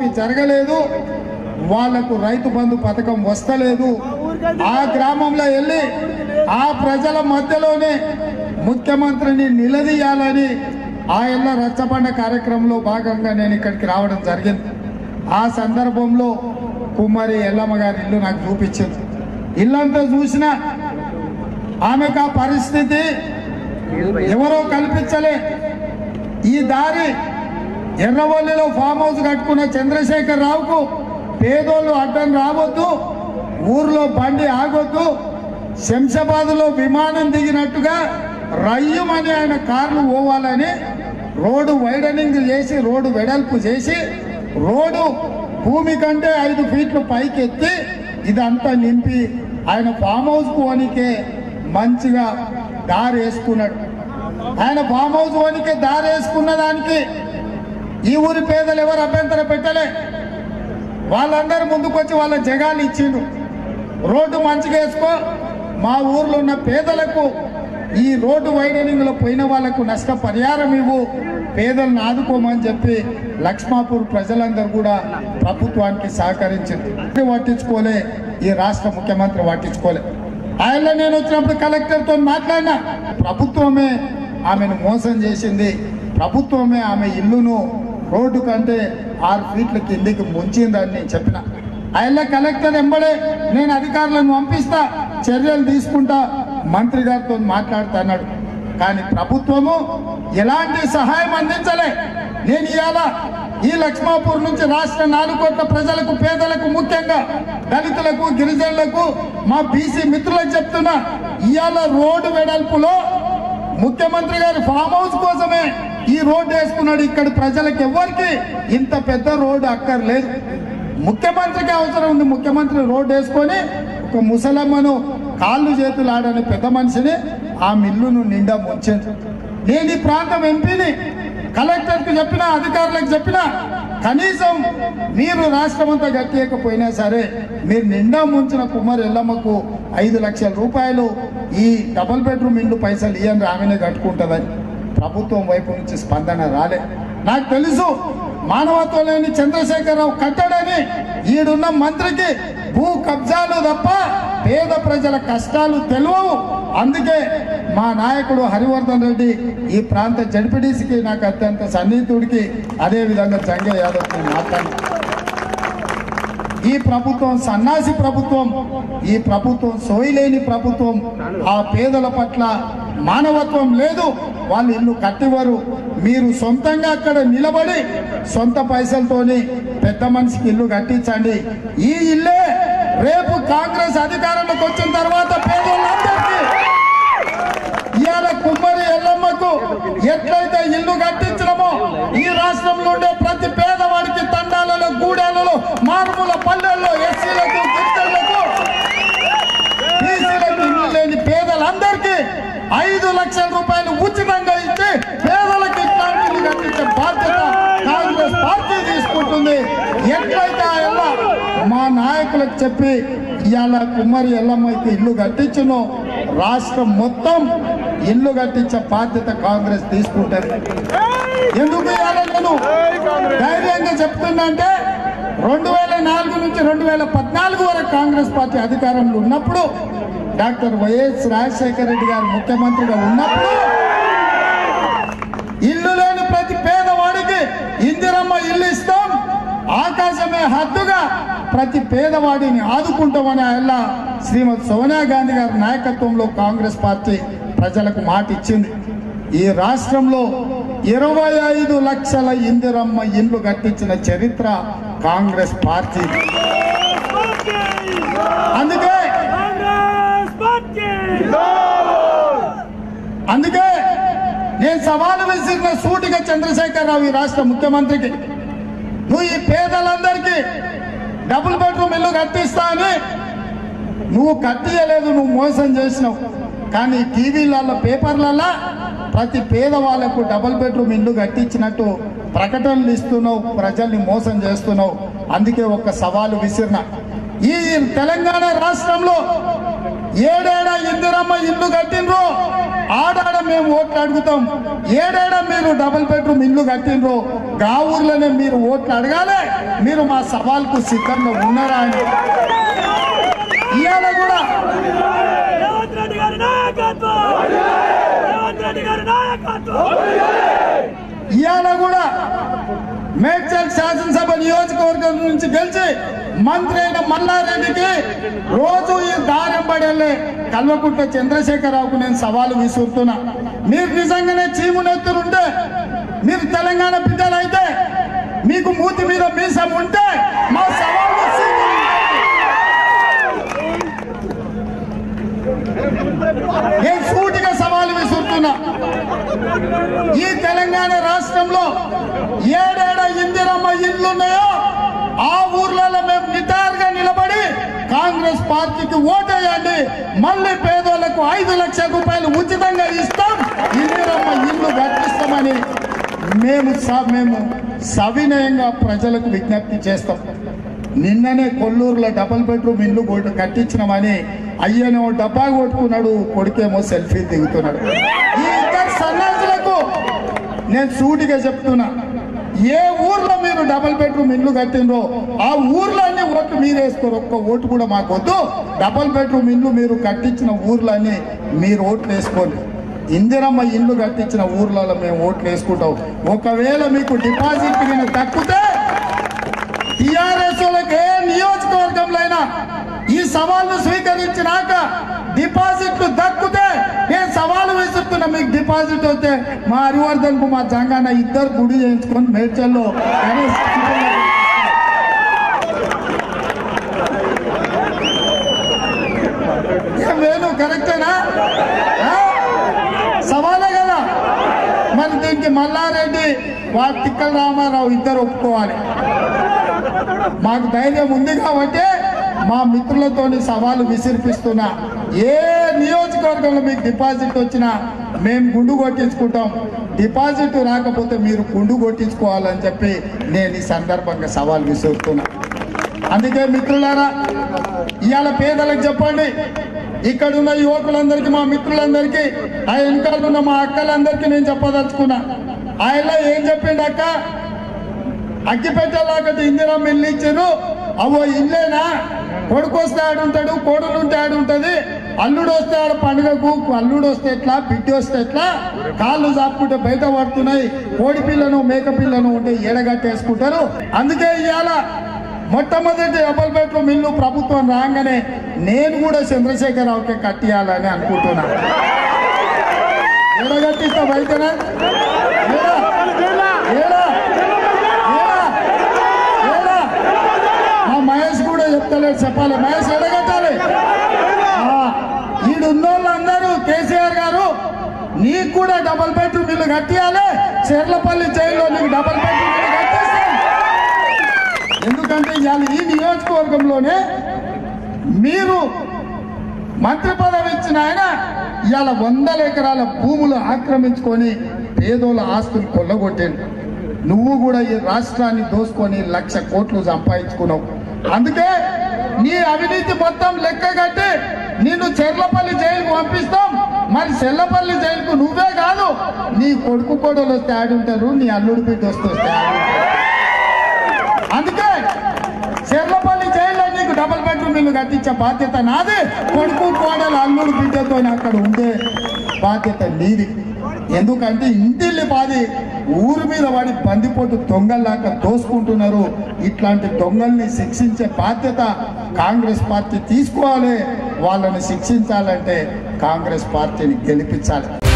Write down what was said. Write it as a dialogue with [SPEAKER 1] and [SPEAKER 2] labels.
[SPEAKER 1] రుణమాఫీ జరగలేదు వాళ్లకు రైతు బంధు పథకం వస్తలేదు ఆ గ్రామంలో వెళ్ళి ఆ ప్రజల మధ్యలోనే ముఖ్యమంత్రిని నిలదీయాలని ఆ ఎల్ల రచ్చబండ కార్యక్రమంలో భాగంగా నేను ఇక్కడికి రావడం జరిగింది ఆ సందర్భంలో కుమారి ఎల్లమ్మ గారి ఇల్లు నాకు చూపించింది ఇల్లంతా చూసినా ఆమెకు ఆ పరిస్థితి ఎవరో కల్పించలే ఈ దారి ఎర్రవల్లిలో ఫామ్ హౌస్ కట్టుకున్న చంద్రశేఖర్ రావుకు పేదోళ్ళు అడ్డం రావద్దు ఊర్లో బండి ఆగొద్దు శంషాబాద్లో విమానం దిగినట్టుగా రయ్యమని ఆయన కార్లు పోవాలని రోడ్డు వైడనింగ్ చేసి రోడ్డు వెడల్పు చేసి రోడ్డు భూమి కంటే ఐదు ఫీట్లు పైకి ఎత్తి ఇదంతా నింపి ఆయన ఫామ్ హౌస్ పోనీకే మంచిగా దారి వేసుకున్నాడు ఆయన ఫామ్ హౌస్ పోనీకే దారి వేసుకున్న దానికి ఈ ఊరి పేదలు ఎవరు అభ్యంతరం పెట్టలే వాళ్ళందరూ ముందుకొచ్చి వాళ్ళ జగాలు ఇచ్చిండ్రు రోడ్డు మంచిగా వేసుకో మా ఊర్లో ఉన్న పేదలకు ఈ రోడ్డు వైడనింగ్ లో పోయిన వాళ్లకు నష్టపరిహారం ఇవ్వు పేదలను ఆదుకోమని చెప్పి లక్ష్మాపూర్ ప్రజలందరూ కూడా ప్రభుత్వానికి సహకరించింది పట్టించుకోలే ఈ రాష్ట్ర ముఖ్యమంత్రి పట్టించుకోలే ఆయన నేను వచ్చినప్పుడు కలెక్టర్తో మాట్లాడినా ప్రభుత్వమే ఆమెను మోసం చేసింది ప్రభుత్వమే ఆమె ఇల్లును రోడ్డు కంటే ఆరు ఫీట్ల కిందికి ముంచిందని నేను చెప్పిన ఆయన కలెక్టర్ ఎంబడే నేను అధికారులను పంపిస్తా చర్యలు తీసుకుంటా మంత్రి గారితో మాట్లాడుతా అన్నాడు కానీ ప్రభుత్వము ఎలాంటి సహాయం అందించలే నేను ఇవాళ ఈ లక్ష్మాపూర్ నుంచి రాష్ట్ర నాలుగు కోట్ల ప్రజలకు పేదలకు ముఖ్యంగా దళితులకు గిరిజనులకు మా బీసీ మిత్రులకు చెప్తున్నా ఇవాళ రోడ్డు వెడల్పులో ముఖ్యమంత్రి గారి ఫామ్ హౌస్ కోసమే ఈ రోడ్డు వేసుకున్నాడు ఇక్కడ ప్రజలకు ఎవరికి ఇంత పెద్ద రోడ్డు అక్కర్లేదు ముఖ్యమంత్రికి అవసరం ఉంది ముఖ్యమంత్రి రోడ్డు వేసుకొని ఒక ముసలమ్మను కాళ్ళు చేతులు ఆడని పెద్ద మనిషిని ఆ మిల్లును నిండా ముంచింది నేను ఈ ప్రాంతం ఎంపీని కలెక్టర్కి చెప్పినా అధికారులకు చెప్పినా కనీసం మీరు రాష్ట్రమంతా గట్టియకపోయినా సరే మీరు నిండా ముంచిన కుమార్ ఎల్లమ్మకు ఐదు లక్షల రూపాయలు ఈ డబుల్ బెడ్రూమ్ ఇండ్లు పైసలు ఇయ్యండి ఆమెనే కట్టుకుంటుందని ప్రభుత్వం వైపు నుంచి స్పందన రాలే నాకు తెలుసు మానవత్వం లేని చంద్రశేఖరరావు కట్టాడని ఈడున్న మంత్రికి భూ కబ్జాలు తప్ప పేద ప్రజల కష్టాలు తెలియవు అందుకే మా నాయకుడు హరివర్ధన్ రెడ్డి ఈ ప్రాంత జడ్పీడీసీకి నాకు అత్యంత సన్నిహితుడికి అదే విధంగా జంగే యాదవ్కి మాట్లాడి ఈ ప్రభుత్వం సన్నాసి ప్రభుత్వం ఈ ప్రభుత్వం సోయిలేని ప్రభుత్వం ఆ పేదల పట్ల మానవత్వం లేదు వాళ్ళు ఇల్లు కట్టివారు మీరు సొంతంగా అక్కడ నిలబడి సొంత పైసలతోని పెద్ద మనిషికి ఇల్లు కట్టించండి ఈ ఇల్లే రేపు కాంగ్రెస్ అధికారంలోకి వచ్చిన తర్వాత పేదోళ్ళందరికీ ఇవాళ కుమ్మరి ఎల్లమ్మకు ఎట్లయితే ఇల్లు కట్టించడమో ఈ రాష్ట్రంలో ఉండే ప్రతి పేదవాడికి తండాలలో గూడాలలో మారుమూల పల్లెల్లో ఎస్సీలకు గిరిజనులకు బీసీలకు ఇల్లు లేని పేదలందరికీ ఐదు లక్షల రూపాయలు ఉచితంగా ఇచ్చి పేదలకు ఇట్లాంటి ఇల్లు కట్టించే బాధ్యత కాంగ్రెస్ పార్టీ తీసుకుంటుంది ఎట్లయితే ఆ ఎల్ల మా నాయకులకు చెప్పి ఇవాళ కుమ్మరి ఎల్లమ్మకి ఇల్లు కట్టించును రాష్ట్రం మొత్తం ఇల్లు కట్టించే బాధ్యత కాంగ్రెస్ తీసుకుంటుంది ఎందుకు ఇవాళ నేను ధైర్యంగా చెప్తున్నా అంటే రెండు వేల నాలుగు నుంచి రెండు వేల పద్నాలుగు వరకు కాంగ్రెస్ పార్టీ అధికారంలో ఉన్నప్పుడు డాక్టర్ వైఎస్ రాజశేఖర రెడ్డి గారు ముఖ్యమంత్రిగా ఉన్నప్పుడు ఇల్లు లేని ప్రతి పేదవాడికి ఇందిరమ్మ ఇల్లు ఇస్తాం ఆకాశమే హద్దుగా ప్రతి పేదవాడిని ఆదుకుంటామని ఆయన శ్రీమతి సోనియా గాంధీ గారి నాయకత్వంలో కాంగ్రెస్ పార్టీ ప్రజలకు మాట ఇచ్చింది ఈ రాష్ట్రంలో ఇరవై ఐదు లక్షల ఇందిరమ్మ ఇల్లు కట్టించిన చరిత్ర కాంగ్రెస్ పార్టీ అందుకే
[SPEAKER 2] కాంగ్రెస్ పార్టీ
[SPEAKER 1] అందుకే నేను సవాలు విసిరిన సూటిగా చంద్రశేఖరరావు ఈ రాష్ట్ర ముఖ్యమంత్రికి నువ్వు ఈ పేదలందరికీ డబుల్ బెడ్రూమ్ ఇల్లు కట్టిస్తా అని నువ్వు కట్టియలేదు నువ్వు మోసం చేసినావు కానీ టీవీలలో పేపర్లలో ప్రతి పేదవాళ్లకు డబుల్ బెడ్రూమ్ ఇల్లు కట్టించినట్టు ప్రకటనలు ఇస్తున్నావు ప్రజల్ని మోసం చేస్తున్నావు అందుకే ఒక సవాలు విసిరిన ఈ తెలంగాణ రాష్ట్రంలో ఏడేడ ఇందిరమ్మ ఇల్లు కట్టినరో ఆడాడ మేము ఓట్లు అడుగుతాం ఏడేడ మీరు డబుల్ బెడ్రూమ్ ఇల్లు కట్టినరో గా ఊర్లోనే మీరు ఓట్లు అడగాలి మీరు మా సవాల్కు సిద్ధంగా ఉన్నారా అని ఇవాళ కూడా
[SPEAKER 2] రేవంత్ రెడ్డి గారి నాయకత్వం రేవంత్ రెడ్డి గారి నాయకత్వం
[SPEAKER 1] ఇవాళ కూడా మేడ్చల్ శాసనసభ నియోజకవర్గం నుంచి గెలిచి మంత్రి అయిన మల్లారెడ్డికి రోజు ఈ దారం పడేళ్ళే కల్వకుంట్ల చంద్రశేఖరరావుకు నేను సవాలు విసురుతున్నా మీరు నిజంగానే చీమునెత్తులుంటే మీరు తెలంగాణ బిడ్డలు అయితే మీకు మూతి మీద మీసం ఉంటే మా సవాలు విసురు- నేను సూటిగా సవాలు విసురుతున్నా ఈ తెలంగాణ రాష్ట్రంలో ఏడేడ ఇందిరమ్మ ఇండ్లు ఉన్నాయో ఆ ఊర్లలో మేము నిటారుగా నిలబడి కాంగ్రెస్ పార్టీకి ఓటేయండి మళ్ళీ పేదోళ్లకు ఐదు లక్షల రూపాయలు ఉచితంగా ఇస్తాం ఇందిరమ్మ ఇల్లు కట్టిస్తామని మేము స- మేము సవినయంగా ప్రజలకు విజ్ఞప్తి చేస్తాం నిన్ననే కొల్లూరులో డబుల్ బెడ్రూమ్ ఇల్లు కొట్టు కట్టించినామని అయ్యనేమో డబ్బా కొట్టుకున్నాడు కొడుకేమో సెల్ఫీ దిగుతున్నాడు ఈ ఇద్దరు సన్నాసులకు నేను సూటిగా చెప్తున్నా ఏ ఊర్లో మీరు డబుల్ బెడ్రూమ్ ఇల్లు కట్టినరో ఆ ఊర్లో అన్ని ఓట్లు మీరు వేసుకోరు ఒక్క ఓటు కూడా మాకు వద్దు డబుల్ బెడ్రూమ్ ఇల్లు మీరు కట్టించిన ఊర్లన్నీ మీరు ఓట్లు వేసుకోండి ఇందిరమ్మ ఇల్లు కట్టించిన ఊర్లలో మేము ఓట్లు వేసుకుంటాం ఒకవేళ మీకు డిపాజిట్ కింద తక్కితే టిఆర్ఎస్ వాళ్ళకి ఏ నియోజకవర్గంలో అయినా ఈ సవాల్ను స్వీకరించినాక డిపాజిట్లు దక్కుతే నేను సవాలు విసురుతున్నా మీకు డిపాజిట్ వస్తే మా హరివర్ధన్ కు మా జంగాన ఇద్దరు గుడి చేయించుకొని మేడ్చల్లో గణేష్ ఏం వేణు కరెక్టేనా ఆ? సవాలే కదా మరి దీనికి మల్లారెడ్డి వా తిక్కల రామారావు ఇద్దరు ఒప్పుకోవాలి మాకు ధైర్యం ఉంది కాబట్టి మా మిత్రులతోని సవాలు విసిరిపిస్తున్నా ఏ నియోజకవర్గంలో మీకు డిపాజిట్ వచ్చినా మేము గుండు కొట్టించుకుంటాం డిపాజిట్ రాకపోతే మీరు గుండు కొట్టించుకోవాలని చెప్పి నేను ఈ సందర్భంగా సవాల్ విసురుతున్నా అందుకే మిత్రులారా ఇవాళ పేదలకు చెప్పండి ఇక్కడున్న యువకులందరికీ మా మిత్రులందరికీ ఆ వెనకాల ఉన్న మా అక్కలందరికీ నేను చెప్పదలుచుకున్నా ఆయనలో ఏం చెప్పిండు అక్క అగ్గిపెట్టేలాగటి ఇందిరమ్మ ఇల్లు ఇచ్చారు అవో ఇల్లేనా కొడుకు వస్తే ఆడుంటాడు కోడలు ఉంటే ఆడుంటది అల్లుడు వస్తే ఆడ పండుగకు అల్లుడు వస్తే ఎట్లా బిడ్డ వస్తే ఎట్లా కాళ్ళు చాపుకుంటే బయట పడుతున్నాయి కోడి పిల్లను మేక పిల్లను ఉంటే ఎడగట్టేసుకుంటారు అందుకే ఇవాళ మొట్టమొదటి డబుల్ బెడ్రూమ్ ఇల్లు ప్రభుత్వం రాగానే నేను కూడా చంద్రశేఖరరావుకి కట్టియాలని అనుకుంటున్నా ఎడగట్టిస్తా బయటనా ఏడా? ఏడా? ఏడా? ఏడా? మా మహేష్ కూడా చెప్తలేడు చెప్పాలి మహేష్ ఎడగట్టాలి ఆ, ఈడున్నోళ్ళందరూ కేసీఆర్ గారు నీకు కూడా డబల్ బెడ్రూమ్ ఇల్లు కట్టియాలి చెర్లపల్లి జైల్లో నీకు డబల్ బెడ్రూమ్ ఇల్లు కట్టిస్తాం ఎందుకంటే ఇవాళ ఈ నియోజకవర్గంలోనే మీరు మంత్రి పదవి ఇచ్చిన ఆయన ఇవాళ వందల ఎకరాల భూములు ఆక్రమించుకొని పేదోళ్ళ ఆస్తులు కొల్లగొట్టిండు నువ్వు కూడా ఈ రాష్ట్రాన్ని దోసుకొని లక్ష కోట్లు సంపాదించుకున్నావు అందుకే నీ అవినీతి మొత్తం లెక్క కట్టి నిన్ను చెర్లపల్లి జైలుకు పంపిస్తాం మరి చెల్లపల్లి జైలుకు నువ్వే కాదు నీ కొడుకు కోడలు వస్తే ఆడుంటారు నీ అల్లుడు బిడ్డ వస్తే వస్తే ఆడుంటారు అందుకే చెర్లపల్లి జైల్లో నీకు డబుల్ బెడ్రూమ్ ఇల్లు కట్టించే బాధ్యత నాది కొడుకు కోడలు అల్లుడు బిడ్డతో అక్కడ ఉండే బాధ్యత నీది ఎందుకంటే ఇంటిల్లి పాది ఊరి మీద వాడి బందిపోటు దొంగల్లాగా దోసుకుంటున్నారు ఇట్లాంటి దొంగల్ని శిక్షించే బాధ్యత కాంగ్రెస్ పార్టీ తీసుకోవాలి వాళ్ళని శిక్షించాలంటే కాంగ్రెస్ పార్టీని గెలిపించాలి